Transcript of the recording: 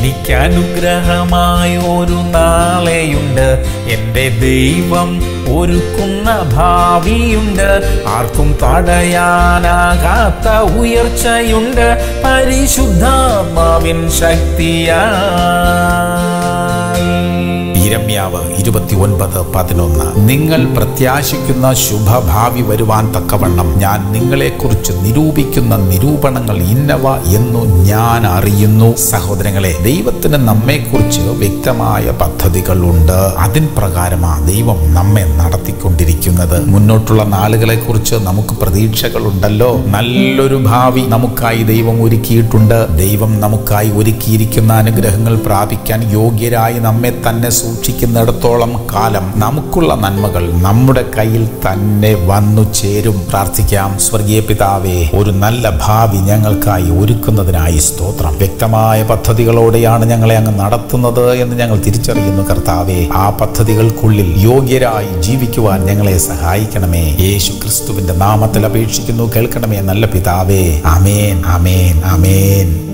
എനിക്ക് അനുഗ്രഹമായ ഒരു നാളെയുണ്ട് എൻ്റെ ദൈവം ഒരുക്കുന്ന ഭാവിയുണ്ട് ആർക്കും തടയാനാകാത്ത ഉയർച്ചയുണ്ട് പരിശുദ്ധാത്മാവിൻ ശക്തിയാൽ ഇരമ്യാവ് ഇരുപത്തി ഒൻപത് പതിനൊന്ന് നിങ്ങൾ പ്രത്യാശിക്കുന്ന ശുഭഭാവി വരുവാൻ തക്കവണ്ണം ഞാൻ നിങ്ങളെക്കുറിച്ച് നിരൂപിക്കുന്ന നിരൂപണങ്ങൾ ഇന്നവ എന്നു ഞാൻ അറിയുന്നു സഹോദരങ്ങളെ ദൈവത്തിന് നമ്മെക്കുറിച്ച് വ്യക്തമായ പദ്ധതികളുണ്ട് അതിൻ പ്രകാരമാ ദൈവം നമ്മെ നടത്തിക്കൊണ്ടിരിക്കുന്നത് മുന്നോട്ടുള്ള നാളുകളെ കുറിച്ച് നമുക്ക് പ്രതീക്ഷകളുണ്ടല്ലോ നല്ലൊരു ഭാവി നമുക്കായി ദൈവം ഒരുക്കിയിട്ടുണ്ട് ദൈവം നമുക്കായി ഒരുക്കിയിരിക്കുന്ന അനുഗ്രഹങ്ങൾ പ്രാപിക്കാൻ യോഗ്യരായി നമ്മെ തന്നെ സൂക്ഷിക്കുന്നിടത്തോളം കാലം നമുക്കുള്ള നന്മകൾ നമ്മുടെ കയ്യിൽ തന്നെ വന്നു ചേരും പ്രാർത്ഥിക്കാം സ്വർഗീയ പിതാവേ ഒരു നല്ല ഭാവി ഞങ്ങൾക്കായി ഒരുക്കുന്നതിനായി സ്തോത്രം വ്യക്തമായ പദ്ധതികളോടെയാണ് ഞങ്ങളെ അങ്ങ് നടത്തുന്നത് എന്ന് ഞങ്ങൾ തിരിച്ചറിയുന്നു കർത്താവേ ആ പദ്ധതികൾക്കുള്ളിൽ യോഗ്യരായി ജീവിക്കുവാൻ ഞങ്ങളെ സഹായിക്കണമേ യേശു ക്രിസ്തുവിന്റെ നാമത്തിൽ അപേക്ഷിക്കുന്നു കേൾക്കണമേ നല്ല പിതാവേ അമേൻ അമേൻ അമേൻ